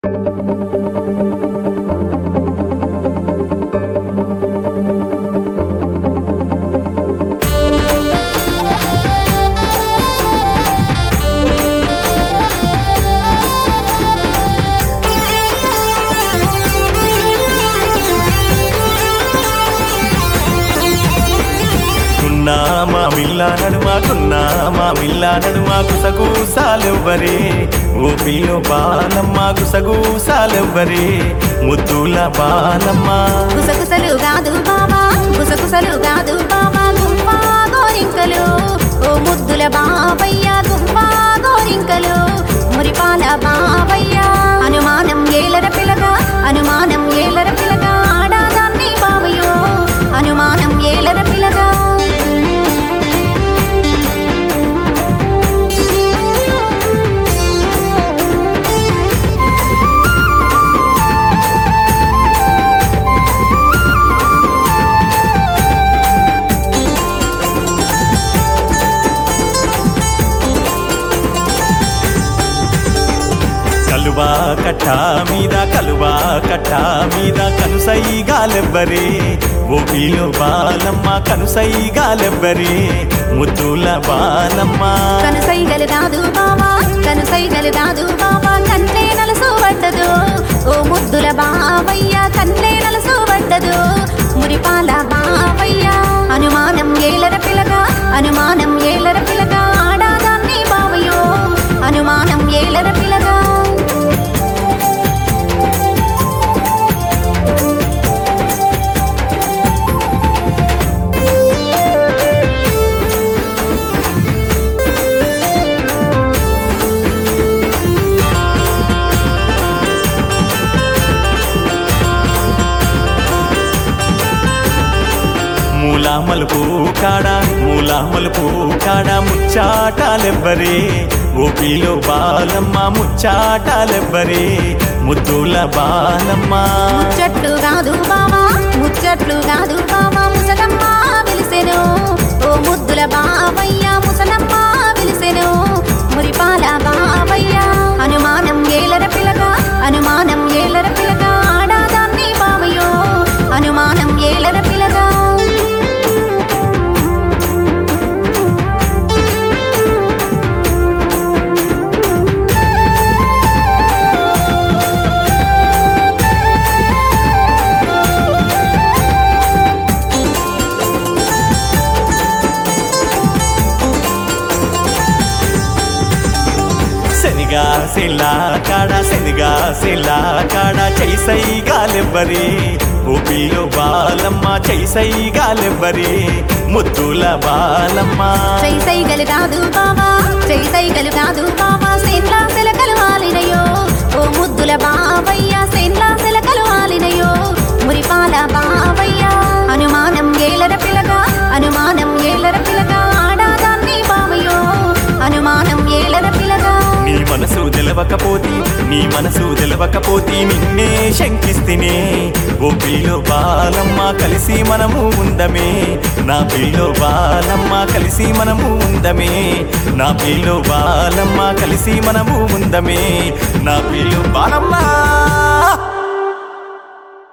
కున్నా మా మిల్ల నడుమాకున్నా మా మిల్ల నడుమా గుసగూసాలెవ్వరే ఓపిలో బాలమ్మ గుసగూసాలెవ్వరే ముద్దుల బాలమ్మ గుసగుసలు కాదు బావా గుసగుసలు కాదు బావా గుంపా గోరింకలు ఓ ముద్దుల బావయ్య గుంపా గోరింకలు మురిపాల బావయ్య అనుమానం ఏలర పిలగా అనుమానం ఏలర పిలగా ఆడాదాన్ని బావయ్యో అనుమానం ఏలర పిలగా కలువా కట్ట మీద కలువా కట్ట మీద కనుసైగాలెవ్వరే ఓపిలో బాలమ్మ కనుసైగాలెవ్వరే ముద్దుల బాలమ్మ కనుసైగలు కాదు బావా కనుసైగలు కాదు బావా కన్నే నలుసు పడ్డదు ఓ ముద్దుల బావయ్య కన్నే నలుసు పడ్డదు మురిపాల బావయ్య అనుమానం ఏలర పిలగా అనుమానం ఏలర పిలగా ఆడాదాన్ని బావయ్యో అనుమానం ఏలర పిలగా మూలా మలుపు కాడ మూలా మలుపు కాడ ముచ్చాటాలెవ్వరే ఓపిలో బాలమ్మ ముచ్చాటాలెవ్వరే ముద్దుల బాలమ్మ ముచ్చట్లు కాదు బావా ముచ్చట్లు కాదు బావా ముసలమ్మ పిలిసెను ఓ ముద్దుల బావయ్య ముసలమ్మ పిలిసెను మురిపాల బావయ్య అనుమానం ఏలర పిలగా అనుమానం ఏలర పిలగా ఆడాదాన్ని బావయ్యో అనుమానం ఏలర పిలగా శనిగా సెల్లా కాడ శనిగా సెల్లా కాడ చైసై గాలెవ్వరే ఓపిలో బాలమ్మ చైసై గాలెవ్వరే ముద్దుల బాలమ్మ చై సైగలు కాదు బావా చై సైగలు కాదు బావా సేన్లా సెలకలు వాలినయో ఓ ముద్దుల బావయ్య సేన్లా సెలకలు వాలినయో మురిపాల బావయ్య అనుమానం ఏలర పిలగా అనుమానం ఏలర పిలగా ఆడాదాన్ని బావయ్యో అనుమానం ఏలర పిలగా నీ మనసు తెలవకపోతి నీ మనసు తెలవకపోతి నిన్నే శంకిస్తినే ఓ పిల్లో బాలమ్మ కలిసి మనము ఉందమే నా పిల్లో బాలమ్మ కలిసి మనము ఉందమే నా పిల్లో బాలమ్మ కలిసి మనము ఉందమే నా పిల్లో బాలమ్మ